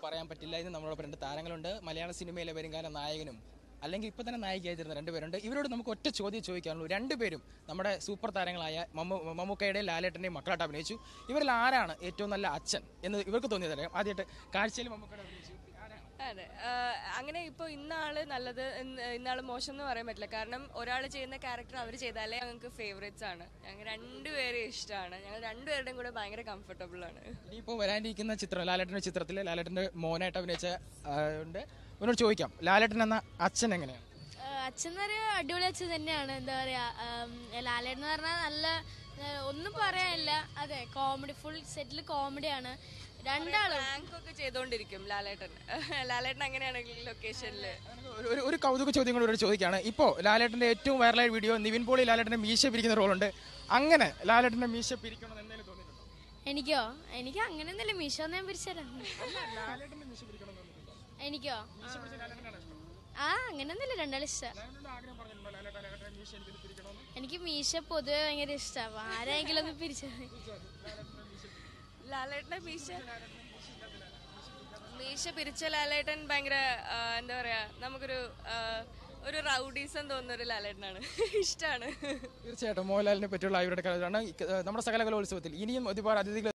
പറയാൻ പറ്റില്ല ഇന്ന് നമ്മളോടൊപ്പം രണ്ട് താരങ്ങളുണ്ട് മലയാള സിനിമയിലെ വരുംകാല നായകനും അല്ലെങ്കിൽ ഇപ്പൊ തന്നെ നായികയായി തീർന്ന രണ്ടുപേരുണ്ട് ഇവരോട് നമുക്ക് ഒറ്റ ചോദ്യം ചോദിക്കാനുള്ളൂ രണ്ടുപേരും നമ്മുടെ സൂപ്പർ താരങ്ങളായ മമ്മു മമ്മൂക്കയുടെയും ലാലേട്ടൻ്റെയും മക്കളായിട്ട് അഭിനയിച്ചു ഇവരിൽ ആരാണ് ഏറ്റവും നല്ല അച്ഛൻ എന്ന് ഇവർക്ക് തോന്നിയതറിയാം ആദ്യമായിട്ട് കാഴ്ചയിൽ മമ്മൂക്കയുടെ അഭിനയിച്ചു ആരാണ് അതെ ആഹ് അങ്ങനെ ഇപ്പോൾ ഇന്നാള് നല്ലത് ഇന്ന് ഇന്നാള് മോശം എന്ന് പറയാൻ പറ്റില്ല കാരണം ഒരാൾ ചെയ്യുന്ന ക്യാരക്ടർ അവർ ചെയ്താലേ ഞങ്ങൾക്ക് ഫേവറേറ്റ്സ് ആണ് ഞങ്ങൾ രണ്ടുപേരെയും ഇഷ്ടമാണ് ഞങ്ങൾ രണ്ടുപേരുടെയും കൂടെ ഭയങ്കര കംഫർട്ടബിൾ ആണ് ഇനിയിപ്പോൾ വരാനിരിക്കുന്ന ചിത്രം ലാലേട്ടൻ്റെ ചിത്രത്തിൽ ലാലേട്ടൻ്റെ മോനായിട്ട് അഭിനയിച്ച ആ, ഉണ്ട് ഇവനോട് ചോദിക്കാം ലാലേട്ടൻ എന്ന അച്ഛൻ എങ്ങനെയാണ് അച്ഛൻ എന്ന് പറയുക അടിപൊളി അച്ഛൻ തന്നെയാണ് എന്താ പറയാ ലാലേട്ടൻ എന്ന് പറഞ്ഞാൽ നല്ല ആ, ഒന്നും പറയാനില്ല അതെ കോമഡി ഫുൾ സെറ്റിൽ കോമഡിയാണ് രണ്ടാളും റാങ്ക് ഒക്കെ ചെയ്തോണ്ടിരിക്കും ലാലേട്ടൻ ലാലേട്ടൻ അങ്ങനെയാണെങ്കിൽ ലൊക്കേഷനിൽ ഒരു- ഒരു ഒരു കൗതുക ചോദ്യം കൂടി ഇവിടെ ചോദിക്കുകയാണ് ഇപ്പോൾ ലാലേട്ടൻ്റെ ഏറ്റവും വൈറലായ വീഡിയോ നിവിൻ പോളി ലാലേട്ടൻ്റെ മീശ പിരിക്കുന്ന റോളുണ്ട് അങ്ങനെ ലാലേട്ടൻ്റെ മീശ പിരിക്കണം എന്തെങ്കിലും തോന്നിയിട്ടുണ്ടോ എനിക്കോ എനിക്ക് അങ്ങനെ ഒന്നുമില്ല മീശോ ഒന്ന് ഞാൻ പിരിച്ചതരാം ലാലേട്ടൻ്റെ മീശ പിരിക്കണം എന്ന് തോന്നിയിട്ടുണ്ടോ? എനിക്കോ മീശ പിരിച്ച ലാലേട്ടനാണ് ഇഷ്ടം. ആ അങ്ങനെയൊന്നുമില്ല രണ്ടാളും ഇഷ്ടം ലാലേട്ടൻ്റെ ആഗ്രഹം പറഞ്ഞിട്ടുണ്ടോ ലാലേട്ടൻ ലാലേട്ടൻ്റെ മീശ എനിക്ക് പിരിക്കണമെന്ന് എനിക്ക് മീശ പൊതുവെ ഭയങ്കര ഇഷ്ടമാണ് ആരെങ്കിലും ഒന്ന് പിരിച്ചത് ലാലേട്ടന്റെ മീശ മീശ പിരിച്ച ലാലേട്ടൻ ഭയങ്കര ആ, എന്താ പറയാ നമുക്കൊരു ആ, ഒരു റൗഡീസം തോന്നുന്ന ഒരു ലാലേട്ടനാണ് ഇഷ്ടമാണ് തീർച്ചയായിട്ടും മോഹൻലാലിനെ പറ്റിയുള്ള അവരുടെ കഥയാണ് നമ്മുടെ സകല കലോത്സവത്തിൽ ഇനിയും ഒരുപാട് അതിഥികൾ